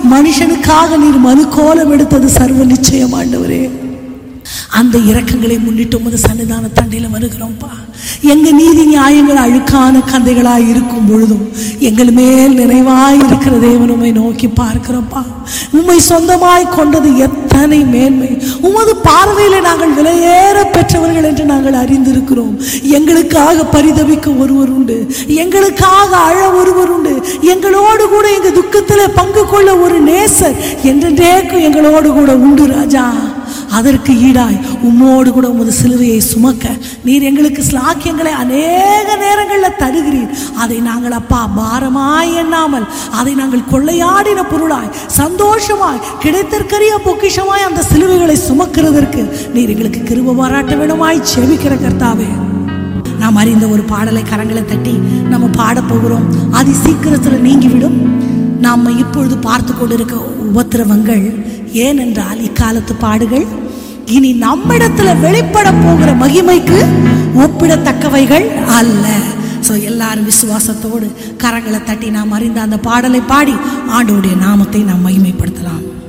மனுஷனுக்காக நீர் மனு கோலம் எடுத்தது சர்வ நிச்சயம் ஆண்டவரே அந்த இரக்கங்களை முன்னிட்டு உமது சன்னிதான தண்டையில் வருகிறோம்ப்பா எங்க நீதி நியாயங்கள் அழுக்கான கந்தைகளாய் இருக்கும் பொழுதும் எங்கள் மேல் நிறைவாய் இருக்கிற தேவன் உம்மை நோக்கி பார்க்கிறோம்ப்பா உம்மை சொந்தமாய் கொண்டது எத்தனை மேன்மை உமது பார்வையில் நாங்கள் விலையேற பெற்றவர்கள் என்று நாங்கள் அறிந்திருக்கிறோம் எங்களுக்காக பரிதவிக்க ஒருவர் உண்டு எங்களுக்காக அழ ஒருவர் உண்டு எங்களோடு கூட எங்க துக்கத்தில் பங்கு கொள்ள ஒரு நேசர் என்றென்றேக்கும் எங்களோடு கூட உண்டு ராஜா அதற்கு ஈடாய் உம்மோடு கூட உமது சிலுவையை சுமக்க நீர் எங்களுக்கு ஸ்லாக்கியங்களை அநேக நேரங்களில் தருகிறீர் அதை நாங்கள் அப்பா பாரமாய் எண்ணாமல் அதை நாங்கள் கொள்ளையாடின பொருளாய் சந்தோஷமாய் கிடைத்தற்கரிய பொக்கிஷமாய் அந்த சிலுவைகளை சுமக்கிறதற்கு நீர் எங்களுக்கு கிருப பாராட்ட வேணுமாய் செவிக்கிற கர்த்தாவே நாம் அறிந்த ஒரு பாடலை கரங்களை தட்டி நம்ம பாடப் போகிறோம் அது சீக்கிரத்தில் நீங்கிவிடும் நாம் இப்பொழுது பார்த்து கொண்டிருக்க உபத்திரவங்கள் ஏனென்றால் இக்காலத்து பாடுகள் இனி நம்மிடத்துல வெளிப்பட போகிற மகிமைக்கு ஒப்பிடத்தக்கவைகள் அல்ல ஸோ எல்லாரும் விசுவாசத்தோடு கரங்களை தட்டி நாம் அறிந்த அந்த பாடலை பாடி ஆண்டோடைய நாமத்தை நாம் மகிமைப்படுத்தலாம்